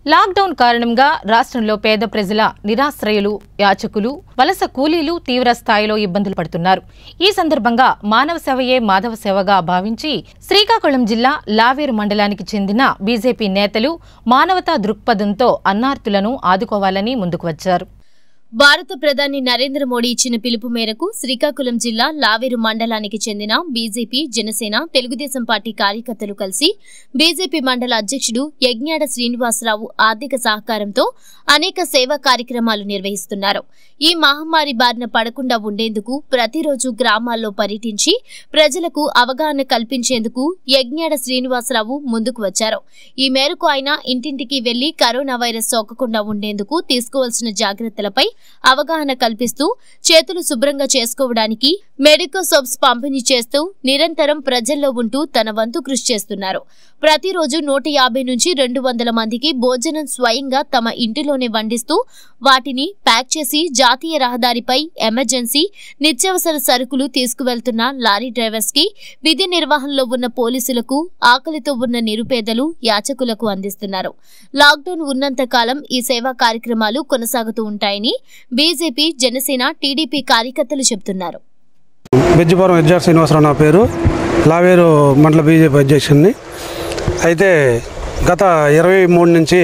lockdown కారణంగా రాష్ట్రంలో పేద ప్రజల నిరాశ్రయులు యాచకులు వలస కూలీలు తీవ్ర స్థాయిలో ఇబ్బందులు పడుతున్నారు ఈ సందర్భంగా మానవ సేవయే మాధవ సేవగా భావించి శ్రీకాకుళం జిల్లా లావేరు మండలానికి చెందిన బీజేపీ నేతలు మానవతా దృక్పథంతో అన్నార్తులను ఆదుకోవాలని ముందుకు వచ్చారు భారత ప్రధాని నరేంద్ర మోడీ ఇచ్చిన పిలుపు మేరకు శ్రీకాకుళం జిల్లా లావేరు మండలానికి చెందిన బీజేపీ జనసేన తెలుగుదేశం పార్టీ కార్యకర్తలు కలిసి బీజేపీ మండల అధ్యక్షుడు యజ్ఞాడ శ్రీనివాసరావు ఆర్థిక సహకారంతో అనేక సేవా కార్యక్రమాలు నిర్వహిస్తున్నారు ఈ మహమ్మారి బారిన పడకుండా ఉండేందుకు ప్రతిరోజు గ్రామాల్లో పర్యటించి ప్రజలకు అవగాహన కల్పించేందుకు యజ్ఞాడ శ్రీనివాసరావు ముందుకు వచ్చారు ఈ మేరకు ఆయన ఇంటింటికి వెళ్లి కరోనా వైరస్ సోకకుండా ఉండేందుకు తీసుకోవాల్సిన జాగ్రత్తలపై అవగాహన కల్పిస్తూ చేతులు శుభ్రంగా చేసుకోవడానికి మెడికల్ సోప్స్ పంపిణీ చేస్తూ నిరంతరం ప్రజల్లో ఉంటూ తన వంతు కృషి చేస్తున్నారు ప్రతిరోజు నూట యాభై నుంచి రెండు వందల మందికి భోజనం స్వయంగా తమ ఇంటిలోనే వండిస్తూ వాటిని ప్యాక్ చేసి జాతీయ రహదారిపై ఎమర్జెన్సీ నిత్యావసర సరుకులు తీసుకువెళ్తున్న లారీ డ్రైవర్స్ కి విధి నిర్వహణలో ఉన్న పోలీసులకు ఆకలితో ఉన్న నిరుపేదలు యాచకులకు అందిస్తున్నారు లాక్డౌన్ ఉన్నంత కాలం ఈ సేవా కార్యక్రమాలు కొనసాగుతూ ఉంటాయని బీజేపీ జనసేన టీడీపీ కార్యకర్తలు చెబుతున్నారు బెజ్జిపురం ఎడ్జార్ శ్రీనివాసరావు నా పేరు లావేరు మండల బీజేపీ అధ్యక్షుడిని అయితే గత ఇరవై మూడు నుంచి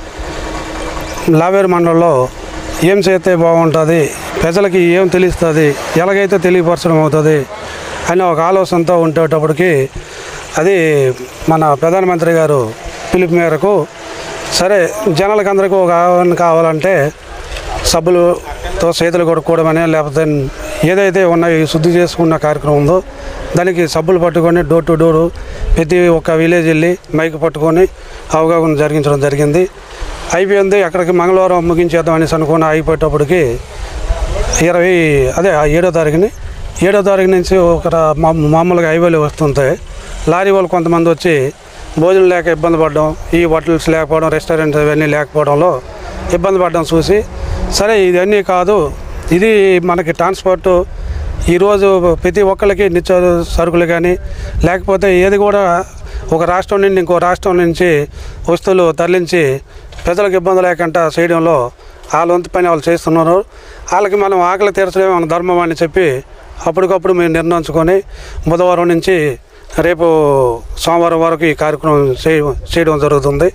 లావేరు మండలంలో ఏం చేస్తే బాగుంటుంది ప్రజలకి ఏం తెలుస్తుంది ఎలాగైతే తెలియపరచడం అవుతుంది అని ఒక ఆలోచనతో ఉండేటప్పటికి అది మన ప్రధానమంత్రి గారు పిలుపు మేరకు సరే జనాలకు అందరికీ ఒక అవగాహన కావాలంటే సబ్బులతో చేతులు కొడుకోవడమని లేకపోతే ఏదైతే ఉన్నాయి శుద్ధి చేసుకున్న కార్యక్రమం ఉందో దానికి సబ్బులు పట్టుకొని డోర్ టు డోరు ప్రతి ఒక్క విలేజ్ వెళ్ళి మైక్ పట్టుకొని అవగాహన జరిగించడం జరిగింది అయిపోయింది అక్కడికి మంగళవారం ముగించేద్దాం అనేసి అనుకుని అయిపోయేటప్పటికి ఇరవై అదే ఆ ఏడో తారీఖుని ఏడో తారీఖు నుంచి ఒక రా- మా- మామూలుగా హైవేలు వస్తుంటాయి లారీ వాళ్ళు కొంతమంది వచ్చి భోజనం లేక ఇబ్బంది పడడం ఈ హోటల్స్ లేకపోవడం రెస్టారెంట్స్ ఇవన్నీ లేకపోవడంలో ఇబ్బంది పడడం చూసి సరే ఇవన్నీ కాదు ఇది మనకి ట్రాన్స్పోర్ట్ ఈరోజు ప్రతి ఒక్కరికి నిత్య సరుకులు కానీ లేకపోతే ఏది కూడా ఒక రాష్ట్రం నుండి ఇంకో రాష్ట్రం నుంచి వస్తువులు తరలించి ప్రజలకు ఇబ్బంది లేకుండా చేయడంలో వాళ్ళ వంతు పని వాళ్ళు చేస్తున్నారు వాళ్ళకి మనం ఆకలి తీర్చడమే మన ధర్మం అని చెప్పి అప్పటికప్పుడు మేము నిర్ణయించుకొని బుధవారం నుంచి రేపు సోమవారం వరకు ఈ కార్యక్రమం చేయ- చేయడం జరుగుతుంది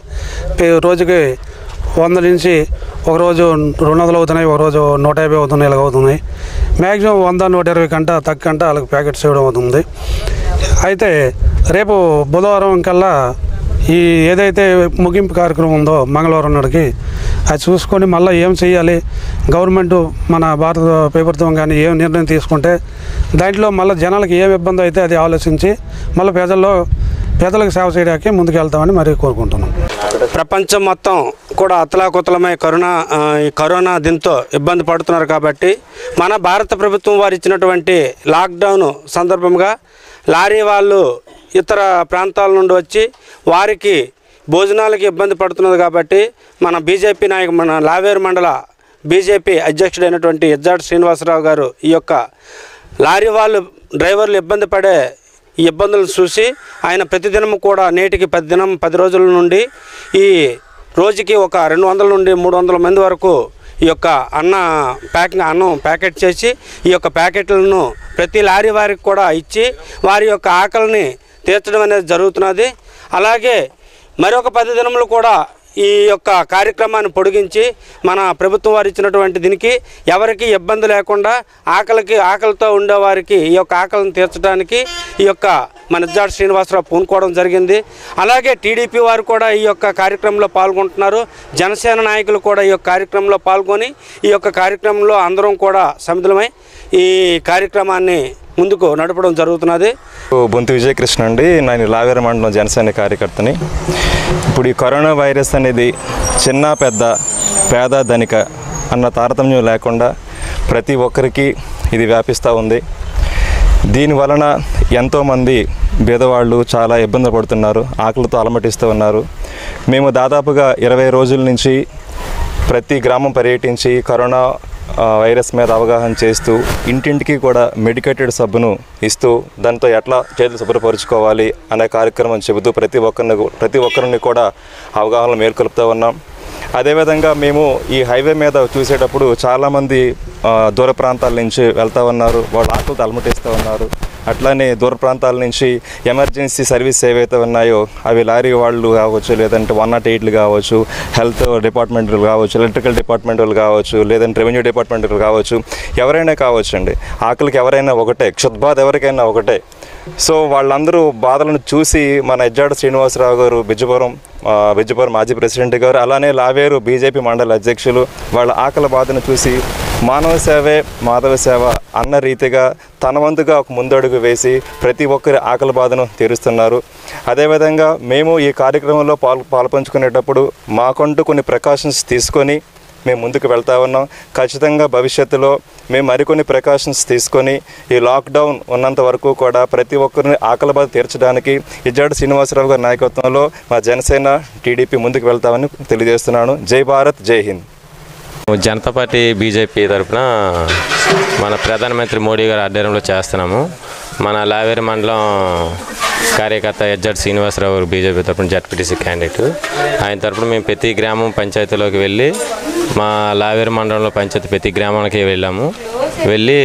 ఈ రోజుకి వంద నుంచి ఒక రోజు రెండు వందలు అవుతున్నాయి ఒక రోజు నూట యాభై అవుతున్నాయి ఇలాగ అవుతున్నాయి మ్యాక్సిమం వంద నూట ఇరవై కంట తగ్గంట వాళ్ళకి ప్యాకెట్స్ ఇవ్వడం అవుతుంది అయితే రేపు బుధవారం కల్లా ఈ ఏదైతే ముగింపు కార్యక్రమం ఉందో మంగళవారం నాటికి అది చూసుకొని మళ్ళీ ఏం చేయాలి గవర్నమెంట్ మన భారత ప్రభుత్వం కానీ ఏం నిర్ణయం తీసుకుంటే దాంట్లో మళ్ళీ జనాలకు ఏం ఇబ్బంది అయితే అది ఆలోచించి మళ్ళీ ప్రజల్లో పేదలకు సేవ చేయడానికి ముందుకెళ్తామని మరి కోరుకుంటున్నాం ప్రపంచం మొత్తం కూడా అతలాకుతలమై కరోనా ఆ, ఈ కరోనా దీంతో ఇబ్బంది పడుతున్నారు కాబట్టి మన భారత ప్రభుత్వం వారు ఇచ్చినటువంటి లాక్డౌన్ సందర్భంగా లారీ వాళ్ళు ఇతర ప్రాంతాల నుండి వచ్చి వారికి భోజనాలకి ఇబ్బంది పడుతున్నది కాబట్టి మన బీజేపీ నాయకు మన లావేరు మండల బీజేపీ అధ్యక్షుడైనటువంటి ఎజ్జాడ్ శ్రీనివాసరావు గారు ఈ యొక్క లారీ వాళ్ళు డ్రైవర్లు ఇబ్బంది పడే ఈ ఇబ్బందులను చూసి ఆయన ప్రతిదినం కూడా నేటికి పది దినం పది రోజుల నుండి ఈ రోజుకి ఒక రెండు వందల నుండి మూడు వందల మంది వరకు ఈ యొక్క అన్న ప్యాకింగ్ అన్నం ప్యాకెట్ చేసి ఈ యొక్క ప్యాకెట్లను ప్రతి లారీ వారికి కూడా ఇచ్చి వారి యొక్క ఆకలిని తీర్చడం అనేది జరుగుతున్నది అలాగే మరొక పది దినములు కూడా ఈ యొక్క కార్యక్రమాన్ని పొడిగించి మన ప్రభుత్వం వారు ఇచ్చినటువంటి దీనికి ఎవరికి ఇబ్బంది లేకుండా ఆకలికి ఆకలితో ఉండేవారికి ఈ యొక్క ఆకలిని తీర్చడానికి ఈ యొక్క మన జాడ్ శ్రీనివాసరావు పూనుకోవడం జరిగింది అలాగే టీడీపీ వారు కూడా ఈ యొక్క కార్యక్రమంలో పాల్గొంటున్నారు జనసేన నాయకులు కూడా ఈ యొక్క కార్యక్రమంలో పాల్గొని ఈ యొక్క కార్యక్రమంలో అందరం కూడా సమితులమై ఈ కార్యక్రమాన్ని ముందుకు నడపడం జరుగుతున్నది బొంతు విజయకృష్ణ అండి నేను లావేర మండలం జనసేన కార్యకర్తని ఇప్పుడు ఈ కరోనా వైరస్ అనేది చిన్న పెద్ద పేద ధనిక అన్న తారతమ్యం లేకుండా ప్రతి ఒక్కరికి ఇది వ్యాపిస్తూ ఉంది దీని వలన ఎంతోమంది బీదవాళ్ళు చాలా ఇబ్బంది పడుతున్నారు ఆకలితో అలమటిస్తూ ఉన్నారు మేము దాదాపుగా ఇరవై రోజుల నుంచి ప్రతి గ్రామం పర్యటించి కరోనా ఆ, వైరస్ మీద అవగాహన చేస్తూ ఇంటింటికి కూడా మెడికేటెడ్ సబ్బును ఇస్తూ దాంతో ఎట్లా చేతులు శుభ్రపరుచుకోవాలి అనే కార్యక్రమం చెబుతూ ప్రతి ఒక్కరిని ప్రతి ఒక్కరిని కూడా అవగాహన మేల్కొలుపుతూ ఉన్నాం అదేవిధంగా మేము ఈ హైవే మీద చూసేటప్పుడు చాలామంది ఆ, దూర ప్రాంతాల నుంచి వెళ్తా ఉన్నారు వాళ్ళు ఆకలితో అలమటిస్తూ ఉన్నారు అట్లానే దూర ప్రాంతాల నుంచి ఎమర్జెన్సీ సర్వీస్ ఏవైతే ఉన్నాయో అవి లారీ వాళ్ళు కావచ్చు లేదంటే వన్ నాట్ ఎయిట్లు కావచ్చు హెల్త్ డిపార్ట్మెంట్లు కావచ్చు ఎలక్ట్రికల్ డిపార్ట్మెంట్ వాళ్ళు కావచ్చు లేదంటే రెవెన్యూ డిపార్ట్మెంట్ వాళ్ళు కావచ్చు ఎవరైనా కావచ్చు అండి ఆకలికి ఎవరైనా ఒకటే క్షుద్బాధ ఎవరికైనా ఒకటే సో వాళ్ళందరూ బాధలను చూసి మన ఎజ్జాడ శ్రీనివాసరావు గారు బిజ్జపురం ఆ, బిజ్జపురం మాజీ ప్రెసిడెంట్ గారు అలానే లావేరు బీజేపీ మండల అధ్యక్షులు వాళ్ళ ఆకలి బాధను చూసి మానవ సేవే మాధవ సేవ అన్న రీతిగా తన వంతుగా ఒక ముందడుగు వేసి ప్రతి ఒక్కరి ఆకలి బాధను తీరుస్తున్నారు అదేవిధంగా మేము ఈ కార్యక్రమంలో పాల్ పాల్పంచుకునేటప్పుడు మాకంటూ కొన్ని ప్రికాషన్స్ తీసుకొని మేము ముందుకు వెళ్తా ఉన్నాం ఖచ్చితంగా భవిష్యత్తులో మేము మరికొన్ని ప్రికాషన్స్ తీసుకొని ఈ లాక్డౌన్ ఉన్నంత వరకు కూడా ప్రతి ఒక్కరిని ఆకలి బాధ తీర్చడానికి ఇజ్జాడు శ్రీనివాసరావు గారి నాయకత్వంలో మా జనసేన టీడీపీ ముందుకు వెళ్తామని తెలియజేస్తున్నాను జై భారత్ జై హింద్ జనతా పార్టీ బీజేపీ తరఫున మన ప్రధానమంత్రి మోడీ గారి ఆధ్వర్యంలో చేస్తున్నాము మన లావేరి మండలం కార్యకర్త ఎజ్జడ్ శ్రీనివాసరావు గారు బీజేపీ తరఫున జడ్పీటీసీ క్యాండిడేట్ ఆయన తరఫున మేము ప్రతి గ్రామం పంచాయతీలోకి వెళ్ళి మా లావేరి మండలంలో పంచాయతీ ప్రతి గ్రామానికి వెళ్ళాము వెళ్ళి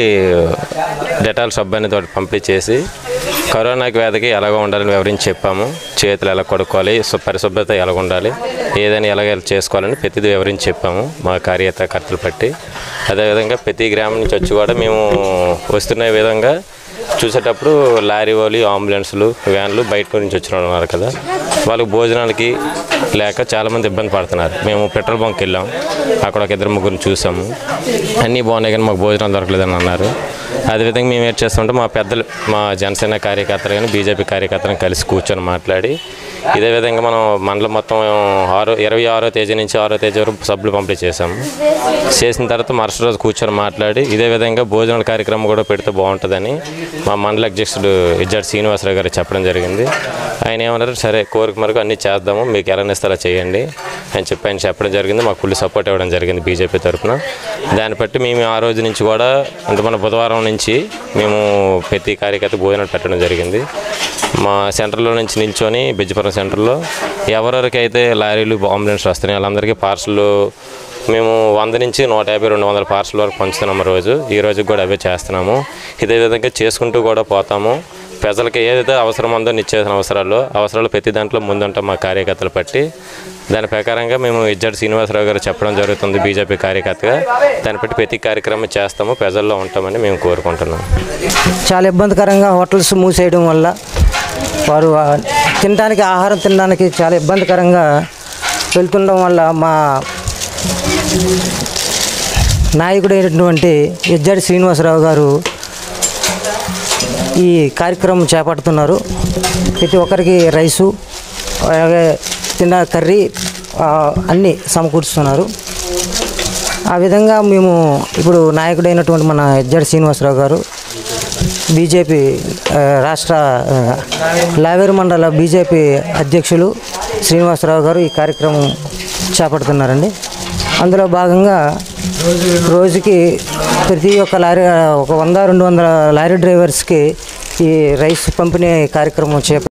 డెటాల్ సబ్బని తోటి పంపిణీ చేసి కరోనా వ్యాధికి ఎలాగ ఉండాలని వివరించి చెప్పాము చేతులు ఎలా కొడుకోవాలి సు- పరిశుభ్రత ఎలా ఉండాలి ఏదైనా ఎలాగ చేసుకోవాలని ప్రతిదీ వివరించి చెప్పాము మా కార్యకర్తలు బట్టి అదేవిధంగా ప్రతి గ్రామం నుంచి వచ్చి కూడా మేము వస్తున్న విధంగా చూసేటప్పుడు లారీ వాళ్ళు అంబులెన్సులు వ్యాన్లు బయట నుంచి వచ్చిన వాళ్ళు ఉన్నారు కదా వాళ్ళకి భోజనాలకి లేక చాలామంది ఇబ్బంది పడుతున్నారు మేము పెట్రోల్ బంక్ వెళ్ళాం అక్కడ ఒక ఇద్దరు ముగ్గురిని చూసాము అన్నీ బాగున్నాయి కానీ మాకు భోజనాలు దొరకలేదని అన్నారు అదేవిధంగా మేము ఏం చేస్తామంటే మా పెద్దలు మా జనసేన కార్యకర్తలు కానీ బీజేపీ కార్యకర్తలను కలిసి కూర్చొని మాట్లాడి ఇదే విధంగా మనం మండలం మొత్తం ఆరో ఇరవై ఆరో తేదీ నుంచి ఆరో తేదీ వరకు సభ్యులు పంపిణీ చేసాము చేసిన తర్వాత మరుసటి రోజు కూర్చొని మాట్లాడి ఇదే విధంగా భోజనాల కార్యక్రమం కూడా పెడితే బాగుంటుందని మా మండల అధ్యక్షుడు ఇజ్జాడు శ్రీనివాసరావు గారు చెప్పడం జరిగింది ఆయన ఏమన్నారు సరే కోరిక మేరకు అన్నీ చేద్దాము మీకు ఎలా ఇస్తారో చేయండి అని చెప్పి ఆయన చెప్పడం జరిగింది మాకు ఫుల్ సపోర్ట్ ఇవ్వడం జరిగింది బీజేపీ తరఫున దాన్ని బట్టి మేము ఆ రోజు నుంచి కూడా అంటే మన బుధవారం నుంచి మేము ప్రతి కార్యకర్త భోజనాలు పెట్టడం జరిగింది మా సెంటర్లో నుంచి నిల్చొని బిజ్జపురం సెంటర్లో ఎవరెవరికైతే లారీలు అంబులెన్స్ వస్తున్నాయి వాళ్ళందరికీ పార్సల్ మేము వంద నుంచి నూట యాభై రెండు వందల పార్సల్ వరకు పంచుతున్నాము రోజు ఈ రోజు కూడా అవే చేస్తున్నాము ఇదే విధంగా చేసుకుంటూ కూడా పోతాము ప్రజలకి ఏదైతే అవసరం ఉందో నిత్యావసర అవసరాలు అవసరాలు ప్రతి దాంట్లో ముందుంటాం మా కార్యకర్తలు పట్టి దాని ప్రకారంగా మేము ఇజ్జడి శ్రీనివాసరావు గారు చెప్పడం జరుగుతుంది బీజేపీ కార్యకర్తగా దాన్ని బట్టి ప్రతి కార్యక్రమం చేస్తాము ప్రజల్లో ఉంటామని మేము కోరుకుంటున్నాం చాలా ఇబ్బందికరంగా హోటల్స్ మూసేయడం వల్ల వారు ఆ, తినడానికి ఆహారం తినడానికి చాలా ఇబ్బందికరంగా వెళ్తుండడం వల్ల మా నాయకుడైనటువంటి ఎజ్జాడి శ్రీనివాసరావు గారు ఈ కార్యక్రమం చేపడుతున్నారు ప్రతి ఒక్కరికి రైసు అలాగే తిన్న కర్రీ ఆ, అన్నీ సమకూరుస్తున్నారు ఆ విధంగా మేము ఇప్పుడు నాయకుడైనటువంటి మన ఎజ్జాడి శ్రీనివాసరావు గారు బీజేపీ ఆ, రాష్ట్ర ఆ, లావేరు మండల బీజేపీ అధ్యక్షులు శ్రీనివాసరావు గారు ఈ కార్యక్రమం చేపడుతున్నారండి అందులో భాగంగా రోజుకి ప్రతి ఒక్క లారీ ఒక వంద రెండు వందల లారీ డ్రైవర్స్కి ఈ రైస్ పంపిణీ కార్యక్రమం చేప